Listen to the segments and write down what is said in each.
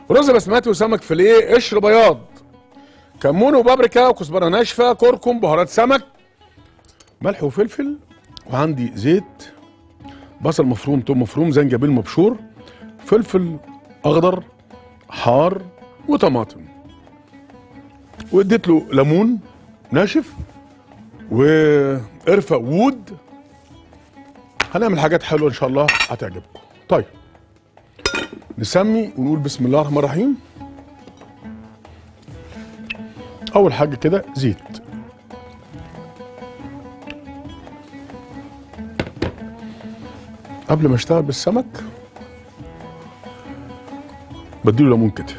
رز بسمتي وسمك فيليه قشر بياض كمون وبابريكا وكزبره ناشفه كركم بهارات سمك ملح وفلفل وعندي زيت بصل مفروم توم مفروم زنجبيل مبشور فلفل اخضر حار وطماطم واديت له ليمون ناشف وقرفه وود هنعمل حاجات حلوه ان شاء الله هتعجبكم طيب نسمي ونقول بسم الله الرحمن الرحيم اول حاجه كده زيت قبل ما اشتغل بالسمك بديله ليمون كده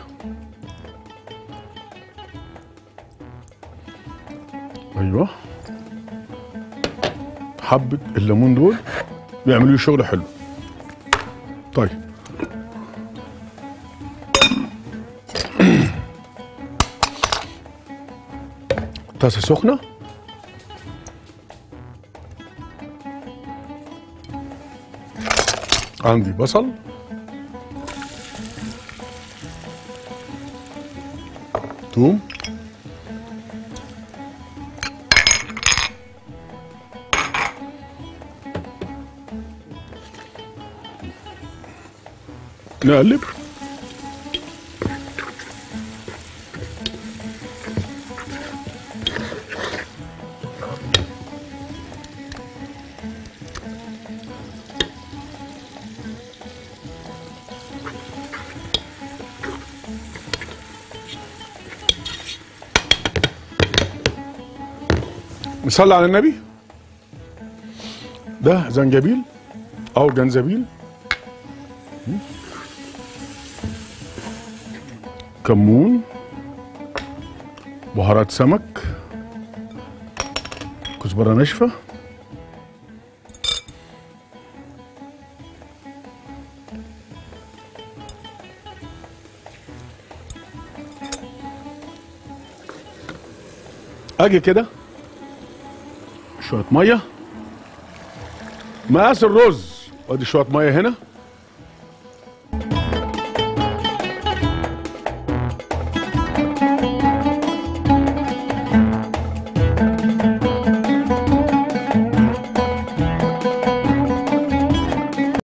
ايوه حبه الليمون دول بيعملوا لي شغل حلو طيب طاسه سخنه عندي بصل توم نقلب نصلي على النبي ده زنجبيل او جنزبيل كمون بهارات سمك كزبره ناشفه اجي كده شويه ميه مقاس الرز ادي شويه ميه هنا